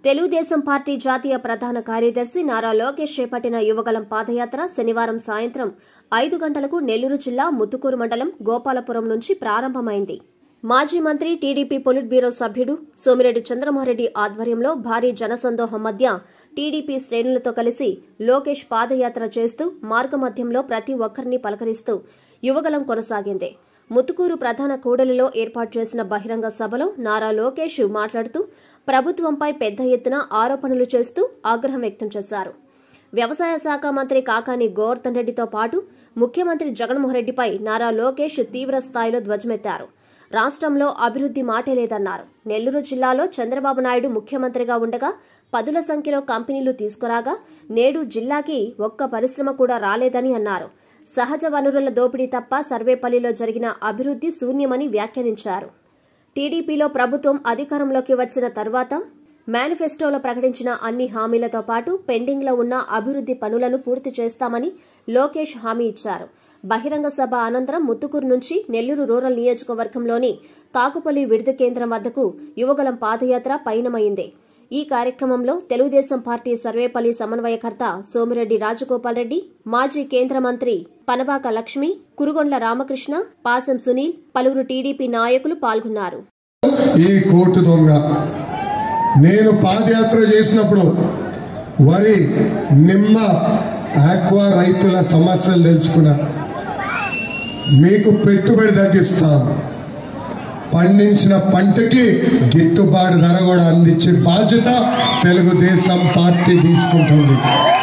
Telugu Desam party జాతీయ ప్రధాన కార్యదర్శి నారా లోకేష్ చేపట్టిన యువగలం పాదయాత్ర శనివారం సాయంత్రం ఐదు గంటలకు నెల్లూరు జిల్లా ముత్తుకూరు మండలం గోపాలపురం నుంచి ప్రారంభమైంది మాజీ మంత్రి టీడీపీ పొలిట్ బ్యూరో సభ్యుడు సోమిరెడ్డి చంద్రమోహన్రెడ్డి ఆధ్వర్యంలో భారీ జనసందోహం మధ్య టీడీపీ శ్రేణులతో కలిసి లోకేష్ పాదయాత్ర చేస్తూ మార్గమధ్యంలో ప్రతి ఒక్కరిని పలకరిస్తూ యువగలం కొనసాగింది ముత్తుకూరు ప్రధాన కూడలిలో ఏర్పాటు చేసిన బహిరంగ సభలో నారా లోకేష్ మాట్లాడుతూ ప్రభుత్వంపై పెద్ద ఎత్తున ఆరోపణలు చేస్తూ ఆగ్రహం వ్యక్తం చేశారు వ్యవసాయ శాఖ మంత్రి కాకాని గోవర్ధన్ రెడ్డితో పాటు ముఖ్యమంత్రి జగన్మోహన్ రెడ్డిపై నారా లోకేష్ తీవ్ర స్థాయిలో ధ్వజమెత్తారు రాష్ట్రంలో అభివృద్ది మాటే లేదన్నారు నెల్లూరు జిల్లాలో చంద్రబాబు నాయుడు ముఖ్యమంత్రిగా ఉండగా పదుల సంఖ్యలో కంపెనీలు తీసుకురాగా నేడు జిల్లాకి ఒక్క పరిశ్రమ కూడా రాలేదని అన్నారు సహజ వనరుల దోపిడీ తప్ప సర్వేపల్లిలో జరిగిన అభివృద్ది శూన్యమని వ్యాఖ్యానించారు టీడీపీలో ప్రభుత్వం అధికారంలోకి వచ్చిన తర్వాత మేనిఫెస్టోలో ప్రకటించిన అన్ని హామీలతో పాటు పెండింగ్లో ఉన్న అభివృద్ది పనులను పూర్తి చేస్తామని లోకేష్ హామీ ఇచ్చారు బహిరంగ సభ అనంతరం ముత్తుకూరు నుంచి నెల్లూరు రూరల్ నియోజకవర్గంలోని కాకుపల్లి విడుదల కేంద్రం వద్దకు యువగలం పాదయాత్ర పయనమైంది ఈ కార్యక్రమంలో తెలుగుదేశం పార్టీ సర్వేపల్లి సమన్వయకర్త సోమిరెడ్డి రాజగోపాల్ రెడ్డి మాజీ కేంద్ర మంత్రి పనబాక లక్ష్మి కురుగొండ్ల రామకృష్ణ పాసం సునీల్ పలువురు టీడీపీ నాయకులు పాల్గొన్నారు ఈ కోర్టు దొంగ నేను పాదయాత్ర చేసినప్పుడు వరి నిమ్మ ఆక్వా రైతుల సమస్యలు తెలుసుకున్నా మీకు పెట్టుబడి తగ్గిస్తాం పండించిన పంటకి గిట్టుబాటు ధర కూడా అందించే బాధ్యత తెలుగుదేశం పార్టీ తీసుకుంటుంది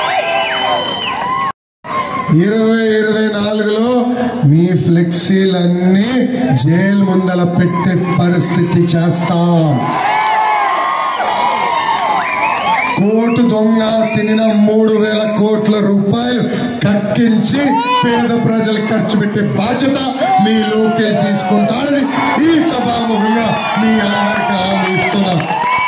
ఇరవై ఇరవై నాలుగులో మీ ఫ్లెక్సీలన్నీ జైలు ముందల పెట్టే పరిస్థితి చేస్తాం కోటు దొంగ తినిన మూడు వేల కోట్ల రూపాయలు కక్కించి పేద ప్రజలు ఖర్చు పెట్టే బాధ్యత మీ లోకేష్ తీసుకుంటాడని ఈ సభాముఖంగా మీ అందరికీ హామీ ఇస్తున్నాం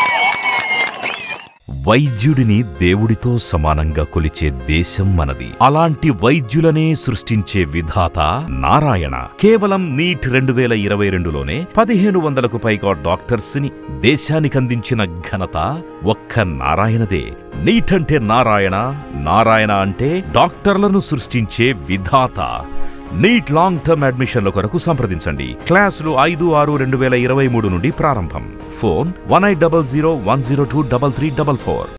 వైద్యుడిని దేవుడితో సమానంగా కొలిచే దేశం మనది అలాంటి వైద్యులనే సృష్టించే విధాత నారాయణ కేవలం నీట్ రెండు వేల ఇరవై రెండులోనే పదిహేను వందలకు పైగా డాక్టర్స్ ని దేశానికందించిన ఘనత ఒక్క నారాయణదే నీట్ అంటే నారాయణ నారాయణ అంటే డాక్టర్లను సృష్టించే విధాత నీట్ లాంగ్ టర్మ్ అడ్మిషన్ల కొరకు సంప్రదించండి క్లాసులు ఐదు ఆరు రెండు వేల ఇరవై మూడు నుండి ప్రారంభం phone one eight double zero one zero two double three double four